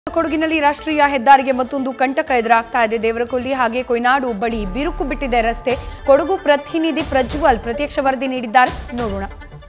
ಕೊಡಗಿನಲ್ಲಿ ರಾಷ್ಟ್ರೀಯ ಹೆದ್ದಾರಿಗೆ ಮತ್ತೊಂದು ಕಂಟಕ ಎದುರಾಗ್ತಾ ಇದೆ ದೇವರಕೊಲ್ಲಿ ಹಾಗೆ ಕೊಯ್ನಾಡು ಬಳಿ ಬಿರುಕು ಬಿಟ್ಟಿದೆ ರಸ್ತೆ ಕೊಡಗು ಪ್ರತಿನಿಧಿ ಪ್ರಜ್ವಲ್ ಪ್ರತ್ಯಕ್ಷ ವರದಿ ನೀಡಿದ್ದಾರೆ ನೋಡೋಣ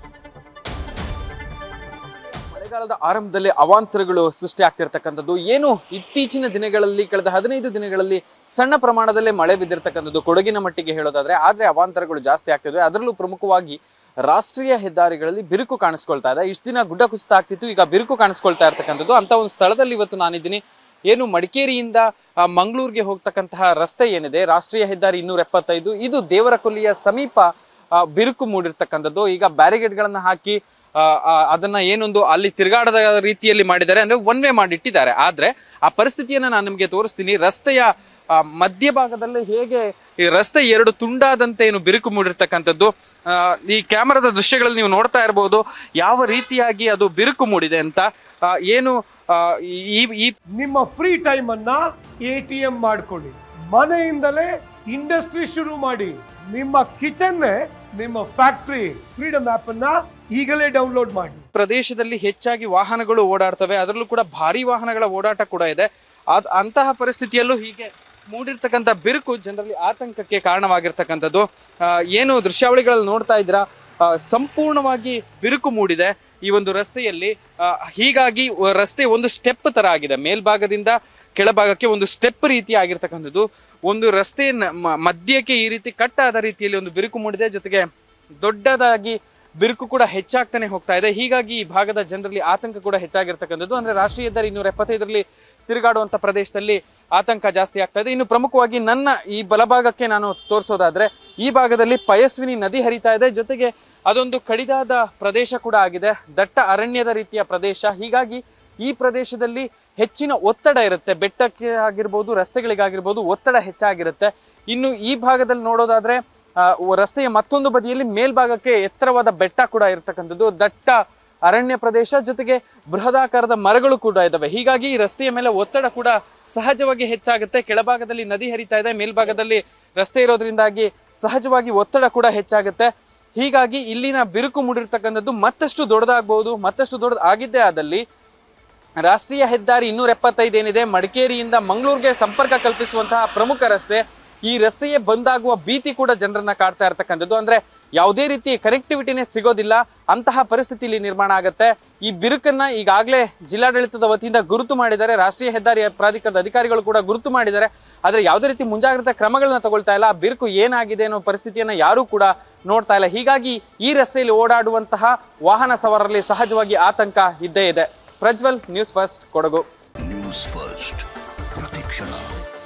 ಮಳೆಗಾಲದ ಆರಂಭದಲ್ಲಿ ಅವಾಂತರಗಳು ಸೃಷ್ಟಿ ಆಗ್ತಿರ್ತಕ್ಕಂಥದ್ದು ಏನು ಇತ್ತೀಚಿನ ದಿನಗಳಲ್ಲಿ ಕಳೆದ ಹದಿನೈದು ದಿನಗಳಲ್ಲಿ ಸಣ್ಣ ಪ್ರಮಾಣದಲ್ಲೇ ಮಳೆ ಬಿದ್ದಿರ್ತಕ್ಕಂಥದ್ದು ಕೊಡಗಿನ ಮಟ್ಟಿಗೆ ಹೇಳೋದಾದ್ರೆ ಆದ್ರೆ ಅವಾಂತರಗಳು ಜಾಸ್ತಿ ಆಗ್ತಿದ್ವಿ ಅದರಲ್ಲೂ ಪ್ರಮುಖವಾಗಿ ರಾಷ್ಟ್ರೀಯ ಹೆದ್ದಾರಿಗಳಲ್ಲಿ ಬಿರುಕು ಕಾಣಿಸ್ಕೊಳ್ತಾ ಇದೆ ಇಷ್ಟು ದಿನ ಗುಡ್ಡ ಕುಸಿತ ಆಗ್ತಿತ್ತು ಈಗ ಬಿರುಕು ಕಾಣಿಸ್ಕೊಳ್ತಾ ಇರ್ತಕ್ಕಂಥದ್ದು ಅಂತ ಒಂದು ಸ್ಥಳದಲ್ಲಿ ಇವತ್ತು ನಾನಿದ್ದೀನಿ ಏನು ಮಡಿಕೇರಿಯಿಂದ ಆ, ಮಂಗಳೂರಿಗೆ ಹೋಗ್ತಕ್ಕಂತಹ ರಸ್ತೆ ಏನಿದೆ ರಾಷ್ಟ್ರೀಯ ಹೆದ್ದಾರಿ ಇನ್ನೂರ ಎಪ್ಪತ್ತೈದು ಇದು ದೇವರಕೊಲ್ಲಿಯ ಸಮೀಪ ಆ, ಬಿರುಕು ಮೂಡಿರ್ತಕ್ಕಂಥದ್ದು ಈಗ ಬ್ಯಾರಿಗೇಡ್ಗಳನ್ನ ಹಾಕಿ ಆ, ಆ, ಅದನ್ನ ಏನೊಂದು ಅಲ್ಲಿ ತಿರುಗಾಡದ ರೀತಿಯಲ್ಲಿ ಮಾಡಿದ್ದಾರೆ ಅಂದ್ರೆ ಒನ್ ವೇ ಮಾಡಿಟ್ಟಿದ್ದಾರೆ ಆದ್ರೆ ಆ ಪರಿಸ್ಥಿತಿಯನ್ನ ನಾನು ನಿಮಗೆ ತೋರಿಸ್ತೀನಿ ರಸ್ತೆಯ ಆ, ಮಧ್ಯಭಾಗದಲ್ಲಿ ಹೇಗೆ ಈ ರಸ್ತೆ ಎರಡು ತುಂಡಾದಂತೆ ಏನು ಬಿರುಕು ಮೂಡಿರ್ತಕ್ಕಂಥದ್ದು ಆ, ಈ ಕ್ಯಾಮರಾದ ದೃಶ್ಯಗಳಲ್ಲಿ ನೀವು ನೋಡ್ತಾ ಇರಬಹುದು ಯಾವ ರೀತಿಯಾಗಿ ಅದು ಬಿರುಕು ಮೂಡಿದೆ ಅಂತ ಆ, ಏನು ಆ, ಈ ಈ ನಿಮ್ಮ ಫ್ರೀ ಟೈಮ್ ಅನ್ನ ಎ ಟಿ ಎಂ ಮಾಡ್ಕೊಳ್ಳಿ ಮನೆಯಿಂದಲೇ ಇಂಡಸ್ಟ್ರಿ ಶುರು ಮಾಡಿ ನಿಮ್ಮ ಕಿಚನ್ ನಿಮ್ಮ ಫ್ಯಾಕ್ಟ್ರಿ ಫ್ರೀಡಮ್ ಆಪ್ ಅನ್ನ ಈಗಲೇ ಡೌನ್ಲೋಡ್ ಮಾಡಿ ಪ್ರದೇಶದಲ್ಲಿ ಹೆಚ್ಚಾಗಿ ವಾಹನಗಳು ಓಡಾಡ್ತವೆ ಅದರಲ್ಲೂ ಕೂಡ ಭಾರಿ ವಾಹನಗಳ ಓಡಾಟ ಕೂಡ ಇದೆ ಅದ್ ಅಂತಹ ಪರಿಸ್ಥಿತಿಯಲ್ಲೂ ಹೀಗೆ ಮೂಡಿರ್ತಕ್ಕಂಥ ಬಿರುಕು ಜನರಲ್ಲಿ ಆತಂಕಕ್ಕೆ ಕಾರಣವಾಗಿರ್ತಕ್ಕಂಥದ್ದು ಆ, ಏನು ದೃಶ್ಯಾವಳಿಗಳಲ್ಲಿ ನೋಡ್ತಾ ಇದ್ದೀರಾ ಆ, ಸಂಪೂರ್ಣವಾಗಿ ಬಿರುಕು ಮೂಡಿದೆ ಈ ಒಂದು ರಸ್ತೆಯಲ್ಲಿ ಆ, ಹೀಗಾಗಿ ವ- ರಸ್ತೆ ಒಂದು ಸ್ಟೆಪ್ ತರ ಆಗಿದೆ ಮೇಲ್ಭಾಗದಿಂದ ಕೆಳಭಾಗಕ್ಕೆ ಒಂದು ಸ್ಟೆಪ್ ರೀತಿ ಆಗಿರ್ತಕ್ಕಂಥದ್ದು ಒಂದು ರಸ್ತೆ ಮಧ್ಯಕ್ಕೆ ಈ ರೀತಿ ಕಟ್ಟಾದ ರೀತಿಯಲ್ಲಿ ಒಂದು ಬಿರುಕು ಮೂಡಿದೆ ಜೊತೆಗೆ ದೊಡ್ಡದಾಗಿ ಬಿರುಕು ಕೂಡ ಹೆಚ್ಚಾಗ್ತಾನೆ ಹೋಗ್ತಾ ಇದೆ ಹೀಗಾಗಿ ಈ ಭಾಗದ ಜನರಲ್ಲಿ ಆತಂಕ ಕೂಡ ಹೆಚ್ಚಾಗಿರ್ತಕ್ಕಂಥದ್ದು ಅಂದ್ರೆ ರಾಷ್ಟ್ರೀಯ ಹೆದ್ದಾರಿ ಇನ್ನೂರ ಎಪ್ಪತ್ತೈದರಲ್ಲಿ ತಿರುಗಾಡುವಂತ ಪ್ರದೇಶದಲ್ಲಿ ಆತಂಕ ಜಾಸ್ತಿ ಆಗ್ತಾ ಇದೆ ಇನ್ನು ಪ್ರಮುಖವಾಗಿ ನನ್ನ ಈ ಬಲಭಾಗಕ್ಕೆ ನಾನು ತೋರಿಸೋದಾದ್ರೆ ಈ ಭಾಗದಲ್ಲಿ ಪಯಸ್ವಿನಿ ನದಿ ಹರಿತಾ ಇದೆ ಜೊತೆಗೆ ಅದೊಂದು ಕಡಿದಾದ ಪ್ರದೇಶ ಕೂಡ ಆಗಿದೆ ದಟ್ಟ ಅರಣ್ಯದ ರೀತಿಯ ಪ್ರದೇಶ ಹೀಗಾಗಿ ಈ ಪ್ರದೇಶದಲ್ಲಿ ಹೆಚ್ಚಿನ ಒತ್ತಡ ಇರುತ್ತೆ ಬೆಟ್ಟಕ್ಕೆ ಆಗಿರ್ಬೋದು ರಸ್ತೆಗಳಿಗಾಗಿರ್ಬೋದು ಒತ್ತಡ ಹೆಚ್ಚಾಗಿರುತ್ತೆ ಇನ್ನು ಈ ಭಾಗದಲ್ಲಿ ನೋಡೋದಾದ್ರೆ ಆ, ರಸ್ತೆಯ ಮತ್ತೊಂದು ಬದಿಯಲ್ಲಿ ಮೇಲ್ಭಾಗಕ್ಕೆ ಎತ್ತರವಾದ ಬೆಟ್ಟ ಕೂಡ ಇರತಕ್ಕಂಥದ್ದು ದಟ್ಟ ಅರಣ್ಯ ಪ್ರದೇಶ ಜೊತೆಗೆ ಬೃಹದಾಕಾರದ ಮರಗಳು ಕೂಡ ಇದಾವೆ ಹೀಗಾಗಿ ಈ ರಸ್ತೆಯ ಮೇಲೆ ಒತ್ತಡ ಕೂಡ ಸಹಜವಾಗಿ ಹೆಚ್ಚಾಗುತ್ತೆ ಕೆಳಭಾಗದಲ್ಲಿ ನದಿ ಹರಿತಾ ಇದೆ ಮೇಲ್ಭಾಗದಲ್ಲಿ ರಸ್ತೆ ಇರೋದ್ರಿಂದಾಗಿ ಸಹಜವಾಗಿ ಒತ್ತಡ ಕೂಡ ಹೆಚ್ಚಾಗುತ್ತೆ ಹೀಗಾಗಿ ಇಲ್ಲಿನ ಬಿರುಕು ಮೂಡಿರ್ತಕ್ಕಂಥದ್ದು ಮತ್ತಷ್ಟು ದೊಡ್ಡದಾಗಬಹುದು ಮತ್ತಷ್ಟು ದೊಡ್ಡದು ಆಗಿದ್ದೇ ಆದಲ್ಲಿ ರಾಷ್ಟ್ರೀಯ ಹೆದ್ದಾರಿ ಇನ್ನೂರ ಎಪ್ಪತ್ತೈದು ಏನಿದೆ ಮಡಿಕೇರಿಯಿಂದ ಮಂಗಳೂರಿಗೆ ಸಂಪರ್ಕ ಕಲ್ಪಿಸುವಂತಹ ಪ್ರಮುಖ ರಸ್ತೆ ಈ ರಸ್ತೆಯೇ ಬಂದಾಗುವ ಭೀತಿ ಕೂಡ ಜನರನ್ನ ಕಾಡ್ತಾ ಇರತಕ್ಕಂಥದ್ದು ಅಂದ್ರೆ ಯಾವುದೇ ರೀತಿ ಕನೆಕ್ಟಿವಿಟಿನೇ ಸಿಗೋದಿಲ್ಲ ಅಂತಹ ಪರಿಸ್ಥಿತಿ ಇಲ್ಲಿ ನಿರ್ಮಾಣ ಆಗುತ್ತೆ ಈ ಬಿರುಕನ್ನ ಈಗಾಗಲೇ ಜಿಲ್ಲಾಡಳಿತದ ವತಿಯಿಂದ ಗುರುತು ಮಾಡಿದ್ದಾರೆ ರಾಷ್ಟ್ರೀಯ ಹೆದ್ದಾರಿ ಪ್ರಾಧಿಕಾರದ ಅಧಿಕಾರಿಗಳು ಕೂಡ ಗುರುತು ಮಾಡಿದ್ದಾರೆ ಆದ್ರೆ ಯಾವುದೇ ರೀತಿ ಮುಂಜಾಗ್ರತಾ ಕ್ರಮಗಳನ್ನ ತಗೊಳ್ತಾ ಇಲ್ಲ ಆ ಬಿರುಕು ಏನಾಗಿದೆ ಅನ್ನೋ ಪರಿಸ್ಥಿತಿಯನ್ನ ಯಾರೂ ಕೂಡ ನೋಡ್ತಾ ಇಲ್ಲ ಹೀಗಾಗಿ ಈ ರಸ್ತೆಯಲ್ಲಿ ಓಡಾಡುವಂತಹ ವಾಹನ ಸವಾರರಲ್ಲಿ ಸಹಜವಾಗಿ ಆತಂಕ ಇದ್ದೇ ಇದೆ Prajwal News First Kodagu News First ಪ್ರತಿಕ್ಷಣ